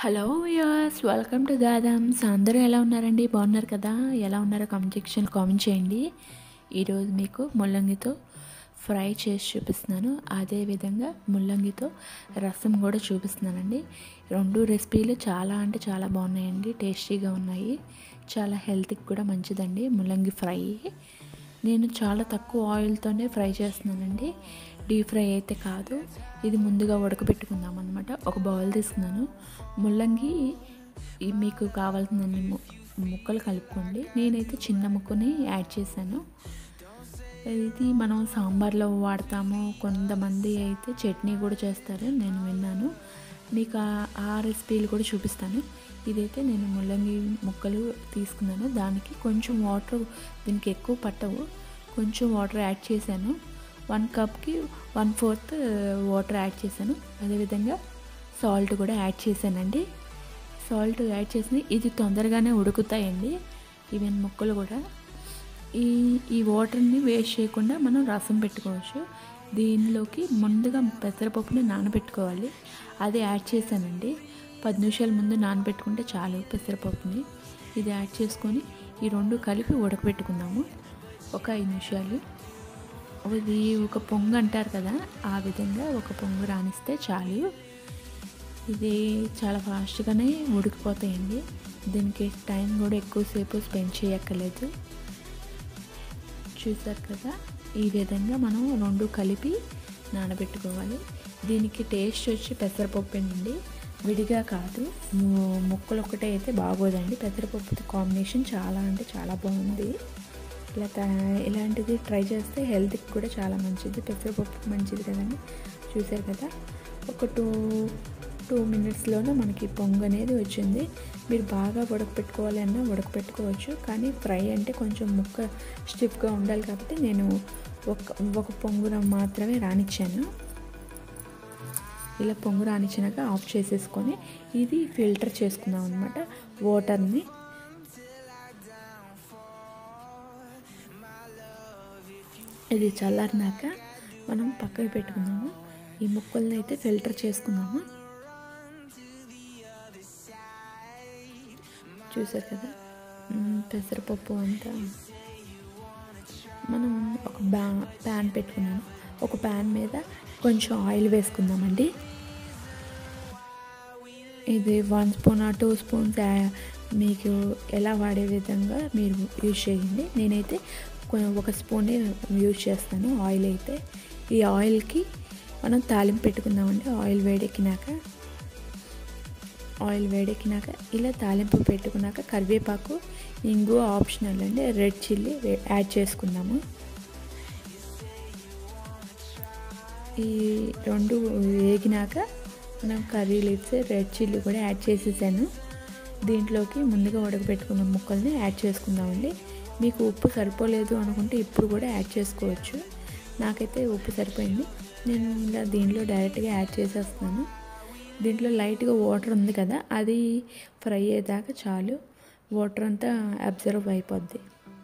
hello yes welcome to గాదమ్స్ అందరూ ఎలా ఉన్నారండి బాగున్నారు కదా ఎలా ఉన్నారో కామెంట్ సెక్షన్ కామెంట్ చేయండి ఈరోజు మీకు ముల్లంగితో ఫ్రై చేసి చూపిస్తున్నాను అదేవిధంగా ముల్లంగితో రసం కూడా చూపిస్తున్నానండి రెండు రెసిపీలు చాలా అంటే చాలా బాగున్నాయండి టేస్టీగా ఉన్నాయి చాలా హెల్త్కి కూడా మంచిదండి ముల్లంగి ఫ్రై నేను చాలా తక్కువ ఆయిల్తోనే ఫ్రై చేస్తున్నానండి డీప్ ఫ్రై అయితే కాదు ఇది ముందుగా ఉడకబెట్టుకుందాం అనమాట ఒక బౌల్ తీసుకున్నాను ముల్లంగి ఈ మీకు కావాల్సిన ముక్కలు కలుపుకోండి నేనైతే చిన్న ముక్కని యాడ్ చేశాను ఇది మనం సాంబార్లో వాడతాము కొంతమంది అయితే చట్నీ కూడా చేస్తారు నేను విన్నాను మీకు ఆ రెసిపీలు కూడా చూపిస్తాను ఇదైతే నేను ముల్లంగి ముక్కలు తీసుకున్నాను దానికి కొంచెం వాటర్ దీనికి ఎక్కువ పట్టవు కొంచెం వాటర్ యాడ్ చేశాను వన్ కప్కి వన్ ఫోర్త్ వాటర్ యాడ్ చేశాను అదేవిధంగా సాల్ట్ కూడా యాడ్ చేశానండి సాల్ట్ యాడ్ చేసి ఇది తొందరగానే ఉడుకుతాయండి ఈవెన్ ముక్కలు కూడా ఈ ఈ వాటర్ని వేస్ట్ చేయకుండా మనం రసం పెట్టుకోవచ్చు దీనిలోకి ముందుగా పెసరపప్పుని నానబెట్టుకోవాలి అది యాడ్ చేశానండి పది నిమిషాల ముందు నానబెట్టుకుంటే చాలు పెసరపప్పుని ఇది యాడ్ చేసుకొని ఈ రెండు కలిపి ఉడకబెట్టుకుందాము ఒక ఐదు నిమిషాలు ఇది ఒక పొంగు అంటారు కదా ఆ విధంగా ఒక పొంగు రాణిస్తే చాలు ఇది చాలా ఫాస్ట్గానే ఉడికిపోతాయండి దీనికి టైం కూడా ఎక్కువసేపు స్పెండ్ చేయక్కర్లేదు చూసారు కదా ఈ విధంగా మనం రెండు కలిపి నానబెట్టుకోవాలి దీనికి టేస్ట్ వచ్చి పెసరపప్పు అండి విడిగా కాదు ముక్కలు ఒకటే అయితే బాగోదండి పెసరపప్పు కాంబినేషన్ చాలా అంటే చాలా బాగుంది ఇలా ఇలాంటిది ట్రై చేస్తే హెల్త్కి కూడా చాలా మంచిది పెసరపప్పు మంచిది కదండి చూసారు కదా ఒక టూ టూ మినిట్స్లోనే మనకి పొంగు అనేది వచ్చింది మీరు బాగా ఉడకపెట్టుకోవాలి అన్నా ఉడకపెట్టుకోవచ్చు కానీ ఫ్రై అంటే కొంచెం ముక్క స్టిఫ్గా ఉండాలి కాబట్టి నేను ఒక ఒక పొంగున మాత్రమే రానిచ్చాను ఇలా పొంగు రానిచ్చినాక ఆఫ్ చేసేసుకొని ఇది ఫిల్టర్ చేసుకుందాం అనమాట వాటర్ని ఇది చల్లారినాక మనం పక్కకు పెట్టుకుందాము ఈ ముక్కల్ని అయితే ఫిల్టర్ చేసుకుందాము చూసారు కదా పెసరపప్పు అంతా మనం ఒక బ్యా ప్యాన్ పెట్టుకున్నాను ఒక ప్యాన్ మీద కొంచెం ఆయిల్ వేసుకుందామండి ఇది వన్ స్పూన్ ఆ టూ స్పూన్స్ మీకు ఎలా వాడే విధంగా మీరు యూజ్ చేయండి నేనైతే ఒక స్పూనే యూజ్ చేస్తాను ఆయిల్ అయితే ఈ ఆయిల్కి మనం తాలింపు పెట్టుకుందామండి ఆయిల్ వేడెక్కినాక ఆయిల్ వేడెక్కినాక ఇలా తాలింపు పెట్టుకున్నాక కరివేపాకు ఇంగు ఆప్షనల్ అండి రెడ్ చిల్లీ యాడ్ చేసుకుందాము ఈ రెండు వేగినాక మనం కర్రీ లీవ్స్ రెడ్ చిల్లీ కూడా యాడ్ చేసేసాను దీంట్లోకి ముందుగా ఉడకబెట్టుకున్న ముక్కల్ని యాడ్ చేసుకుందామండి మీకు ఉప్పు సరిపోలేదు అనుకుంటే ఇప్పుడు కూడా యాడ్ చేసుకోవచ్చు నాకైతే ఉప్పు సరిపోయింది నేను ఇలా దీంట్లో డైరెక్ట్గా యాడ్ చేసేస్తున్నాను దీంట్లో లైట్గా వాటర్ ఉంది కదా అది ఫ్రై అయ్యేదాకా చాలు వాటర్ అంతా అబ్జర్వ్ అయిపోద్ది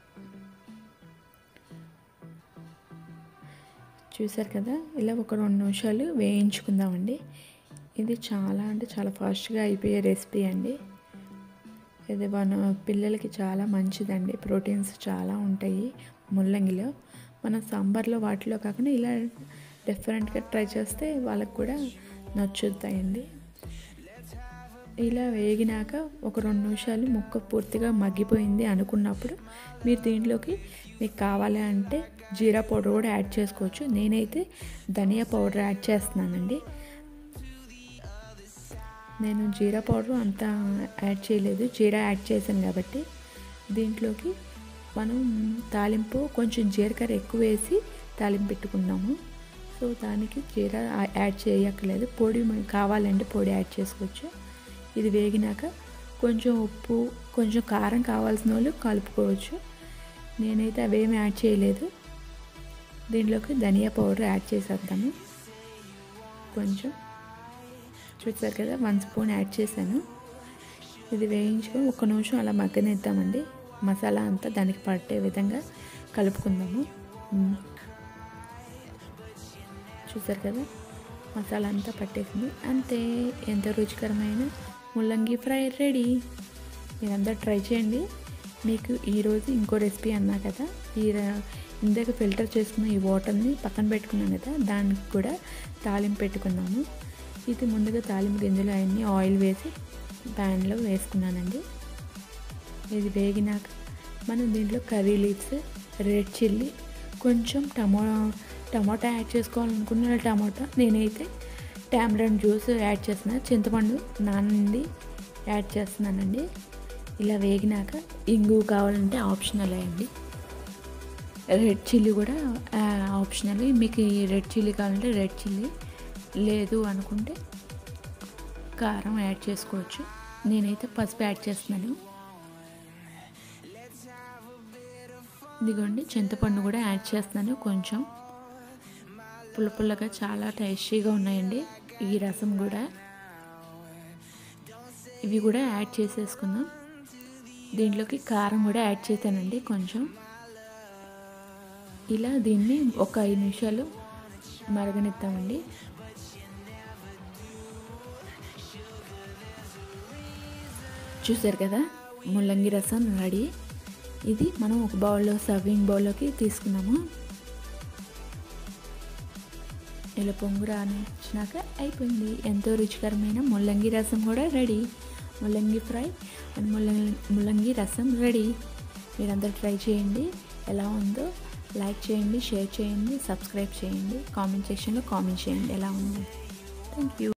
చూసారు కదా ఇలా ఒక రెండు నిమిషాలు వేయించుకుందామండి ఇది చాలా అంటే చాలా ఫాస్ట్గా అయిపోయే రెసిపీ అండి ఇది మన పిల్లలకి చాలా మంచిదండి ప్రోటీన్స్ చాలా ఉంటాయి ముల్లంగిలో మన సాంబార్లో వాటిలో కాకుండా ఇలా డిఫరెంట్గా ట్రై చేస్తే వాళ్ళకి కూడా నచ్చుతాయండి ఇలా వేగినాక ఒక రెండు నిమిషాలు ముక్క పూర్తిగా మగ్గిపోయింది అనుకున్నప్పుడు మీరు దీంట్లోకి మీకు కావాలి అంటే జీరా పౌడర్ కూడా యాడ్ చేసుకోవచ్చు నేనైతే ధనియా పౌడర్ యాడ్ చేస్తున్నానండి నేను జీరా పౌడర్ అంతా యాడ్ చేయలేదు జీరా యాడ్ చేశాను కాబట్టి దీంట్లోకి మనం తాలింపు కొంచెం జీలకర్ర ఎక్కువ వేసి తాలింపు పెట్టుకున్నాము సో దానికి జీరా యాడ్ చేయక్కర్లేదు పొడి మనకి కావాలంటే పొడి యాడ్ చేసుకోవచ్చు ఇది వేగినాక కొంచెం ఉప్పు కొంచెం కారం కావాల్సిన వాళ్ళు కలుపుకోవచ్చు నేనైతే అవేమి యాడ్ చేయలేదు దీంట్లోకి ధనియా పౌడర్ యాడ్ చేసేద్దాము కొంచెం చూసారు కదా వన్ స్పూన్ యాడ్ చేశాను ఇది వేయించుకొని ఒక నిమిషం అలా మగ్గనిద్దామండి మసాలా అంతా దానికి పట్టే విధంగా కలుపుకుందాము చూసారు కదా మసాలా అంతా పట్టేసింది అంతే ఎంత రుచికరమైన ముల్లంగి ఫ్రై రెడీ మీరందరూ ట్రై చేయండి మీకు ఈరోజు ఇంకో రెసిపీ అన్నా కదా ఈ ర- ఇందాక ఫిల్టర్ చేసుకున్న ఈ వాటర్ని పక్కన పెట్టుకున్నాను కదా దానికి కూడా తాలింపు పెట్టుకున్నాము ఇది ముందుగా తాలింపు గింజలు అవన్నీ ఆయిల్ వేసి ప్యాన్లో వేసుకున్నానండి ఇది వేగినాక మనం దీంట్లో కర్రీ లీవ్స్ రెడ్ చిల్లీ కొంచెం టమో టమాటా యాడ్ చేసుకోవాలనుకున్న టమాటా నేనైతే టామరన్ జ్యూస్ యాడ్ చేస్తున్నాను చింతపండు నానంది యాడ్ చేస్తున్నానండి ఇలా వేగినాక ఇంగు కావాలంటే ఆప్షనల్ అండి రెడ్ చిల్లీ కూడా ఆ, ఆప్షనల్ మీకు ఈ రెడ్ చిల్లీ కావాలంటే రెడ్ చిల్లీ లేదు అనుకుంటే కారం యాడ్ చేసుకోవచ్చు నేనైతే పసుపు యాడ్ చేస్తున్నాను ఇదిగోండి చింతపండు కూడా యాడ్ చేస్తున్నాను కొంచెం పుల్ల పుల్లగా చాలా టేస్టీగా ఉన్నాయండి ఈ రసం కూడా ఇవి కూడా యాడ్ చేసేసుకుందాం దీంట్లోకి కారం కూడా యాడ్ చేశానండి కొంచెం ఇలా దీన్ని ఒక ఐదు నిమిషాలు మరగనిద్దామండి చూసారు కదా ముల్లంగి రసం రెడీ ఇది మనం ఒక బౌల్లో సర్వింగ్ బౌల్లోకి తీసుకున్నాము ఇలా పొంగు రానిచ్చినాక అయిపోయింది ఎంతో రుచికరమైన ముల్లంగి రసం కూడా రెడీ ముల్లంగి ఫ్రై అండ్ ముల్లంగి ముల్లంగి రసం రెడీ మీరందరూ ట్రై చేయండి ఎలా ఉందో లైక్ చేయండి షేర్ చేయండి సబ్స్క్రైబ్ చేయండి కామెంట్ సెక్షన్లో కామెంట్ చేయండి ఎలా ఉందో థ్యాంక్ యూ